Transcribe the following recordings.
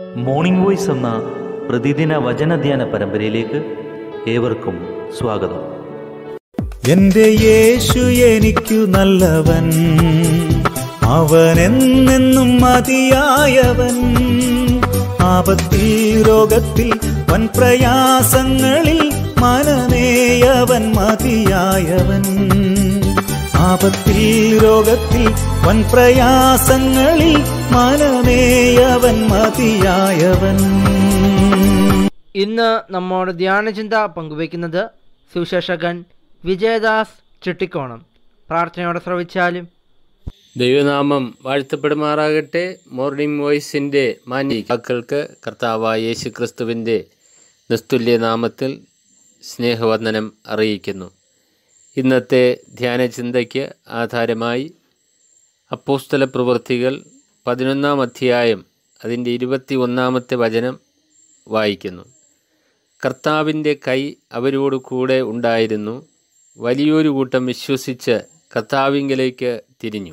morning voice എന്ന പ്രതിദിന വചനധ്യാന പരമ്പരയിലേക്ക് ഏവർക്കും സ്വാഗതം എന്റെ യേശു എനിക്കു നല്ലവൻ അവൻ എന്നെന്നും മതിയായവൻ ആപത്തിൽ രോഗത്തിൽ വൻ പ്രയാസങ്ങളിൽ മനമേയവൻ മതിയായവൻ ആപത്തിൽ രോഗത്തിൽ വൻ പ്രയാസങ്ങളിൽ മനമേയവൻ മതിയായവൻ ഇന്ന് നമ്മോട് ധ്യാനചിന്ത പങ്കുവയ്ക്കുന്നത് സുശേഷകൻ വിജയദാസ് ചിട്ടിക്കോണം പ്രാർത്ഥനയോടെ ശ്രവിച്ചാലും ദൈവനാമം വാഴ്ത്തപ്പെടുമാറാകട്ടെ മോർണിംഗ് വോയിസിൻ്റെ മാന്യക്കാക്കൾക്ക് കർത്താവായ യേശു ക്രിസ്തുവിൻ്റെ നിസ്തുല്യ നാമത്തിൽ സ്നേഹവന്ദനം അറിയിക്കുന്നു ഇന്നത്തെ ധ്യാനചിന്തയ്ക്ക് ആധാരമായി അപ്പോസ്തല പ്രവൃത്തികൾ പതിനൊന്നാം അധ്യായം അതിൻ്റെ ഇരുപത്തി ഒന്നാമത്തെ വചനം വായിക്കുന്നു കർത്താവിൻ്റെ കൈ അവരോട് കൂടെ ഉണ്ടായിരുന്നു വലിയൊരു കൂട്ടം വിശ്വസിച്ച് കർത്താവിങ്കലേക്ക് തിരിഞ്ഞു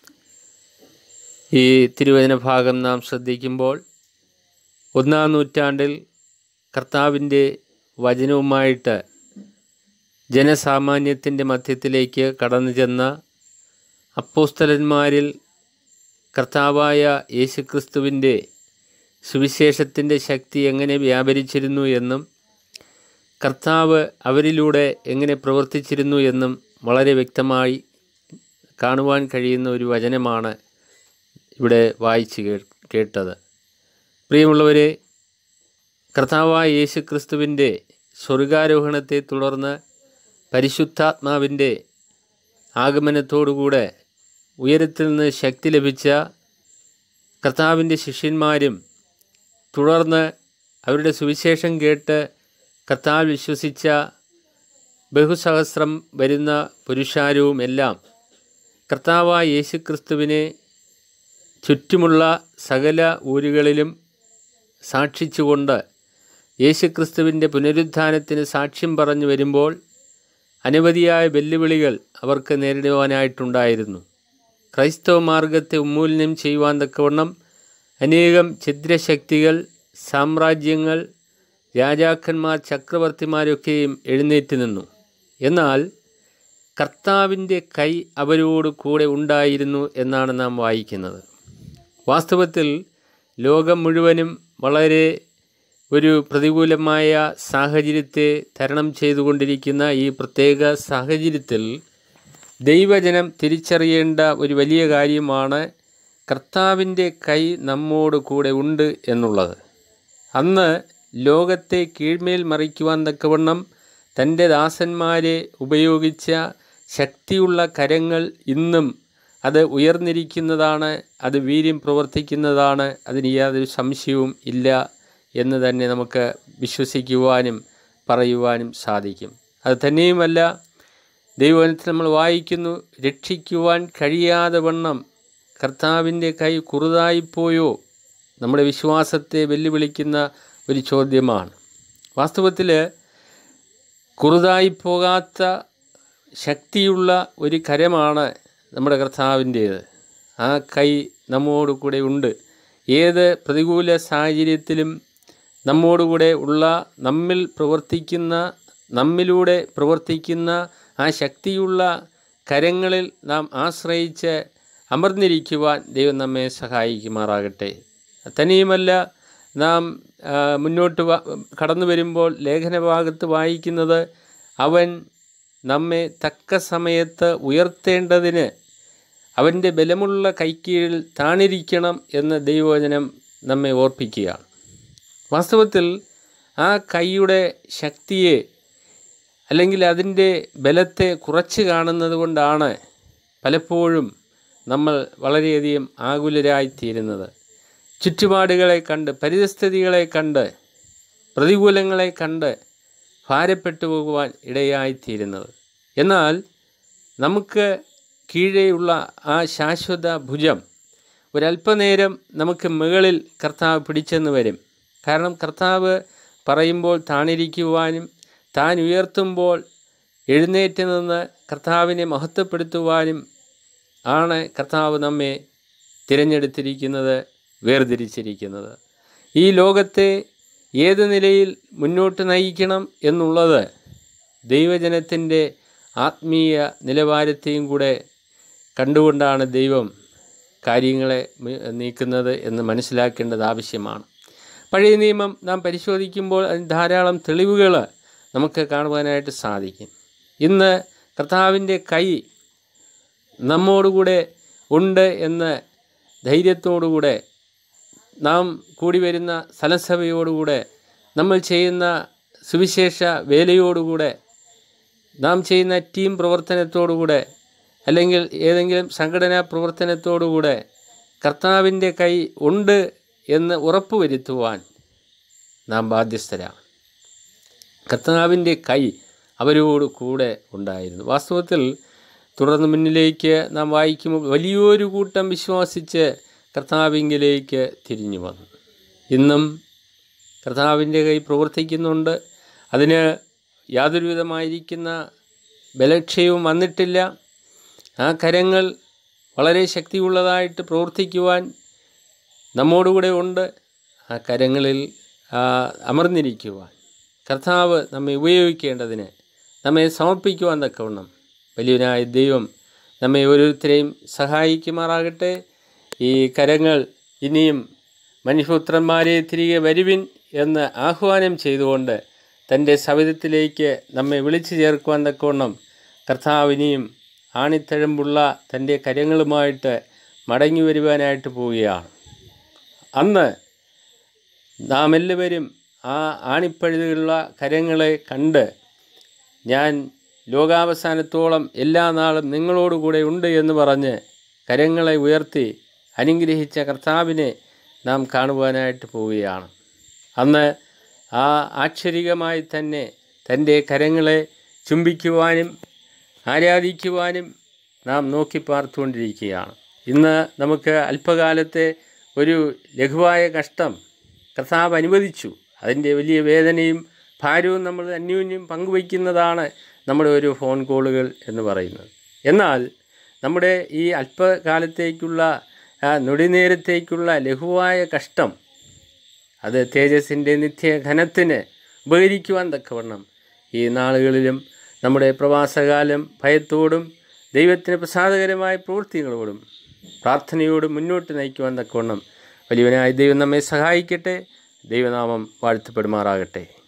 ഈ തിരുവചന ഭാഗം നാം ശ്രദ്ധിക്കുമ്പോൾ ഒന്നാം നൂറ്റാണ്ടിൽ കർത്താവിൻ്റെ വചനവുമായിട്ട് ജനസാമാന്യത്തിൻ്റെ മധ്യത്തിലേക്ക് കടന്നു ചെന്ന അപ്പോസ്തലന്മാരിൽ കർത്താവായ യേശുക്രിസ്തുവിൻ്റെ സുവിശേഷത്തിൻ്റെ ശക്തി എങ്ങനെ വ്യാപരിച്ചിരുന്നു എന്നും കർത്താവ് അവരിലൂടെ എങ്ങനെ പ്രവർത്തിച്ചിരുന്നു എന്നും വളരെ വ്യക്തമായി കാണുവാൻ കഴിയുന്ന ഒരു വചനമാണ് ഇവിടെ വായിച്ച് കേ കേട്ടത് പ്രിയമുള്ളവരെ കർത്താവായ യേശു ക്രിസ്തുവിൻ്റെ സ്വർഗാരോഹണത്തെ തുടർന്ന് പരിശുദ്ധാത്മാവിൻ്റെ ആഗമനത്തോടുകൂടെ ഉയരത്തിൽ നിന്ന് ശക്തി ലഭിച്ച കർത്താവിൻ്റെ ശിഷ്യന്മാരും തുടർന്ന് അവരുടെ സുവിശേഷം കേട്ട് കർത്താവ് വിശ്വസിച്ച ബഹുസഹസ്രം വരുന്ന പുരുഷാരവും എല്ലാം കർത്താവായ യേശുക്രിസ്തുവിനെ ചുറ്റുമുള്ള സകല ഊരുകളിലും സാക്ഷിച്ചുകൊണ്ട് യേശുക്രിസ്തുവിൻ്റെ പുനരുത്ഥാനത്തിന് സാക്ഷ്യം പറഞ്ഞു വരുമ്പോൾ അനവധിയായ വെല്ലുവിളികൾ അവർക്ക് നേരിടുവാനായിട്ടുണ്ടായിരുന്നു ക്രൈസ്തവ മാർഗത്തെ ഉന്മൂലനം ചെയ്യുവാൻ തക്കവണ്ണം അനേകം ഛിദ്രശക്തികൾ സാമ്രാജ്യങ്ങൾ രാജാക്കന്മാർ ചക്രവർത്തിമാരൊക്കെയും എഴുന്നേറ്റ് നിന്നു എന്നാൽ കർത്താവിൻ്റെ കൈ അവരോട് കൂടെ ഉണ്ടായിരുന്നു എന്നാണ് നാം വായിക്കുന്നത് വാസ്തവത്തിൽ ലോകം മുഴുവനും വളരെ ഒരു പ്രതികൂലമായ സാഹചര്യത്തെ തരണം ചെയ്തുകൊണ്ടിരിക്കുന്ന ഈ പ്രത്യേക സാഹചര്യത്തിൽ ദൈവജനം തിരിച്ചറിയേണ്ട ഒരു വലിയ കാര്യമാണ് കർത്താവിൻ്റെ കൈ നമ്മോട് കൂടെ ഉണ്ട് എന്നുള്ളത് അന്ന് ലോകത്തെ കീഴ്മേൽ മറിക്കുവാൻ തക്കവണ്ണം തൻ്റെ ദാസന്മാരെ ഉപയോഗിച്ച ശക്തിയുള്ള കരങ്ങൾ ഇന്നും അത് ഉയർന്നിരിക്കുന്നതാണ് അത് വീര്യം പ്രവർത്തിക്കുന്നതാണ് അതിന് യാതൊരു സംശയവും ഇല്ല എന്ന് തന്നെ നമുക്ക് വിശ്വസിക്കുവാനും പറയുവാനും സാധിക്കും അത് തന്നെയുമല്ല ദൈവവചനത്തിൽ നമ്മൾ വായിക്കുന്നു രക്ഷിക്കുവാൻ കഴിയാതെ വണ്ണം കർത്താവിൻ്റെ കൈ കുറുതായിപ്പോയോ നമ്മുടെ വിശ്വാസത്തെ വെല്ലുവിളിക്കുന്ന ഒരു ചോദ്യമാണ് വാസ്തവത്തിൽ കുറുതായി പോകാത്ത ശക്തിയുള്ള ഒരു കരമാണ് നമ്മുടെ കർത്താവിൻ്റേത് ആ കൈ നമ്മോട് കൂടെ ഉണ്ട് ഏത് പ്രതികൂല സാഹചര്യത്തിലും നമ്മോടുകൂടെ ഉള്ള നമ്മിൽ പ്രവർത്തിക്കുന്ന നമ്മിലൂടെ പ്രവർത്തിക്കുന്ന ആ ശക്തിയുള്ള കരങ്ങളിൽ നാം ആശ്രയിച്ച് അമർന്നിരിക്കുവാൻ ദൈവം നമ്മെ സഹായിക്കുമാറാകട്ടെ തന്നെയുമല്ല നാം ആ, മുന്നോട്ട് വ- കടന്നു വരുമ്പോൾ ലേഖനഭാഗത്ത് വായിക്കുന്നത് അവൻ നമ്മെ തക്ക സമയത്ത് ഉയർത്തേണ്ടതിന് അവൻ്റെ ബലമുള്ള കൈക്കീഴിൽ താണിരിക്കണം എന്ന് ദൈവവചനം നമ്മെ ഓർപ്പിക്കുകയാണ് വാസ്തവത്തിൽ ആ കൈയുടെ ശക്തിയെ അല്ലെങ്കിൽ അതിൻ്റെ ബലത്തെ കുറച്ച് കാണുന്നത് കൊണ്ടാണ് പലപ്പോഴും നമ്മൾ വളരെയധികം ആകുലരായിത്തീരുന്നത് ചുറ്റുപാടുകളെ കണ്ട് പരിതസ്ഥിതികളെ കണ്ട് പ്രതികൂലങ്ങളെ കണ്ട് ഭാരപ്പെട്ടു പോകുവാൻ ഇടയായിത്തീരുന്നത് എന്നാൽ നമുക്ക് കീഴെയുള്ള ആ ശാശ്വത ഭുജം ഒരല്പനേരം നമുക്ക് മുകളിൽ കർത്താവ് പിടിച്ചെന്ന് വരും കാരണം കർത്താവ് പറയുമ്പോൾ താണിരിക്കുവാനും താൻ ഉയർത്തുമ്പോൾ എഴുന്നേറ്റ് നിന്ന് കർത്താവിനെ മഹത്വപ്പെടുത്തുവാനും ആണ് കർത്താവ് നമ്മെ തിരഞ്ഞെടുത്തിരിക്കുന്നത് വേർതിരിച്ചിരിക്കുന്നത് ഈ ലോകത്തെ ഏത് നിലയിൽ മുന്നോട്ട് നയിക്കണം എന്നുള്ളത് ദൈവജനത്തിൻ്റെ ആത്മീയ നിലവാരത്തെയും കൂടെ കണ്ടുകൊണ്ടാണ് ദൈവം കാര്യങ്ങളെ മി- നീക്കുന്നത് എന്ന് മനസ്സിലാക്കേണ്ടത് ആവശ്യമാണ് പഴയ നിയമം നാം പരിശോധിക്കുമ്പോൾ അതിന് ധാരാളം തെളിവുകൾ നമുക്ക് കാണുവാനായിട്ട് സാധിക്കും ഇന്ന് കർത്താവിൻ്റെ കൈ നമ്മോടുകൂടെ ഉണ്ട് എന്ന് ധൈര്യത്തോടുകൂടെ നാം കൂടി വരുന്ന സ്ഥലസഭയോടുകൂടെ നമ്മൾ ചെയ്യുന്ന സുവിശേഷ വേലയോടുകൂടെ നാം ചെയ്യുന്ന ടീം പ്രവർത്തനത്തോടുകൂടെ അല്ലെങ്കിൽ ഏതെങ്കിലും സംഘടനാ പ്രവർത്തനത്തോടുകൂടെ കർത്താവിൻ്റെ കൈ ഉണ്ട് എന്ന് ഉറപ്പുവരുത്തുവാൻ നാം ബാധ്യസ്ഥരാണ് കർത്താവിൻ്റെ കൈ അവരോട് കൂടെ ഉണ്ടായിരുന്നു വാസ്തവത്തിൽ തുടർന്ന് മുന്നിലേക്ക് നാം വായിക്കുമ്പോൾ വലിയൊരു കൂട്ടം വിശ്വാസിച്ച് കർത്താവിങ്കിലേക്ക് തിരിഞ്ഞു വന്നു ഇന്നും കർത്താവിൻ്റെ കൈ പ്രവർത്തിക്കുന്നുണ്ട് അതിന് യാതൊരുവിധമായിരിക്കുന്ന ബലക്ഷയവും വന്നിട്ടില്ല ആ കരങ്ങൾ വളരെ ശക്തിയുള്ളതായിട്ട് പ്രവർത്തിക്കുവാൻ നമ്മോടുകൂടെ ഉണ്ട് ആ കരങ്ങളിൽ ആ, അമർന്നിരിക്കുവാൻ കർത്താവ് നമ്മെ ഉപയോഗിക്കേണ്ടതിന് നമ്മെ സമർപ്പിക്കുവാൻ തക്കവണ്ണം വലിയവനായ ദൈവം നമ്മെ ഓരോരുത്തരെയും സഹായിക്കുമാറാകട്ടെ ഈ കരങ്ങൾ ഇനിയും മനുഷ്യപുത്രന്മാരെ തിരികെ വരുവിൻ എന്ന് ആഹ്വാനം ചെയ്തുകൊണ്ട് തൻ്റെ സവിധത്തിലേക്ക് നമ്മെ വിളിച്ചു ചേർക്കുവാൻ തക്കവണ്ണം കർത്താവിനെയും ആണിത്തഴമ്പുള്ള തൻ്റെ കരങ്ങളുമായിട്ട് മടങ്ങി വരുവാനായിട്ട് പോവുകയാണ് അന്ന് നാം എല്ലാവരും ആ ആണിപ്പഴുതുള്ള കരങ്ങളെ കണ്ട് ഞാൻ ലോകാവസാനത്തോളം എല്ലാ നാളും നിങ്ങളോടുകൂടെ ഉണ്ട് എന്ന് പറഞ്ഞ് കരങ്ങളെ ഉയർത്തി അനുഗ്രഹിച്ച കർത്താവിനെ നാം കാണുവാനായിട്ട് പോവുകയാണ് അന്ന് ആ ആക്ഷരികമായി തന്നെ തൻ്റെ കരങ്ങളെ ചുംബിക്കുവാനും ആരാധിക്കുവാനും നാം നോക്കി പാർത്തുകൊണ്ടിരിക്കുകയാണ് ഇന്ന് നമുക്ക് അല്പകാലത്തെ ഒരു ലഘുവായ കഷ്ടം കർത്താവ് അനുവദിച്ചു അതിൻ്റെ വലിയ വേദനയും ഭാരവും നമ്മൾ അന്യോന്യം പങ്കുവയ്ക്കുന്നതാണ് നമ്മുടെ ഒരു ഫോൺ കോളുകൾ എന്ന് പറയുന്നത് എന്നാൽ നമ്മുടെ ഈ അല്പകാലത്തേക്കുള്ള ആ നൊടിനേരത്തേക്കുള്ള ലഘുവായ കഷ്ടം അത് തേജസ്സിൻ്റെ നിത്യഘനത്തിന് ഉപകരിക്കുവാൻ തക്കവണ്ണം ഈ നാളുകളിലും നമ്മുടെ പ്രവാസകാലം ഭയത്തോടും ദൈവത്തിന് പ്രസാദകരമായ പ്രവൃത്തികളോടും പ്രാർത്ഥനയോടും മുന്നോട്ട് നയിക്കുവാൻ തക്കവണ്ണം വലിയവനായ ദൈവം നമ്മെ സഹായിക്കട്ടെ ദൈവനാമം വാഴ്ത്തപ്പെടുമാറാകട്ടെ